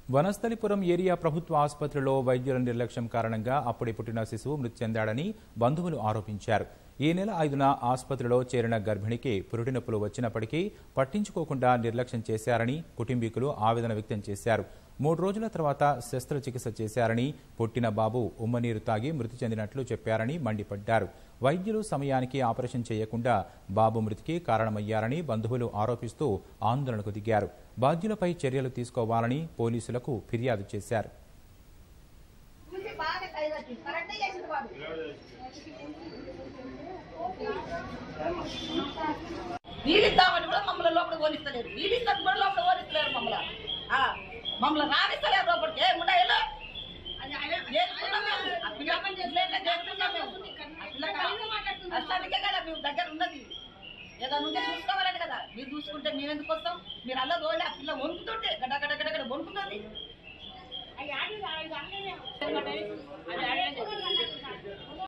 Vanasthalipuram area ప్రభుత్వ ఆసుపత్రిలో వైద్యుల నిర్లక్ష్యం కారణంగా అప్పుడే పుట్టిన శిశువు మృతి చెందాడని బంధువులు ఆరోపించారు ఈ నెల ఐదున ఆసుపత్రిలో చేరిన గర్భిణికి పురుటి నొప్పులు వచ్చినప్పటికీ పట్టించుకోకుండా నిర్లక్ష్యం చేశారని కుటుంబీకులు ఆవేదన వ్యక్తం చేశారు మూడు రోజుల తర్వాత శస్త్రచికిత్స చేశారని పుట్టిన బాబు ఉమ్మనీరు తాగి మృతి చెందినట్లు చెప్పారని మండిపడ్డారు వైద్యులు సమయానికి ఆపరేషన్ చేయకుండా బాబు మృతికి కారణమయ్యారని బంధువులు ఆరోపిస్తూ ఆందోళనకు దిగారు బాధ్యులపై చర్యలు తీసుకోవాలని పోలీసులకు ఫిర్యాదు చేశారు వీడిద్దామని కూడా మమ్మల్ని లోపల పోనిస్తలేరు వీడిస్తాను కూడా లోపల పోనిస్తలేరు మమ్మల్ని ఆ, మమ్మల్ని రానిస్తలేరు లోపలికి ఏ ఉండా ఎలా చేసుకున్నాం మేము. ఆ పిల్ల ఇట్లయితే చేసుకున్నాం మేము. ఆ పిల్ల కా- అట్లానికే కదా మేము దగ్గర ఉన్నది ఏదైనా ఉంటే చూసుకోవాలని కదా మీరు చూసుకుంటే మేము ఎందుకు వస్తాం మీరు అల్ల తోలి ఆ పిల్ల వణుకుతుంటే గడ గడ గడ గడ వణుకుతుంది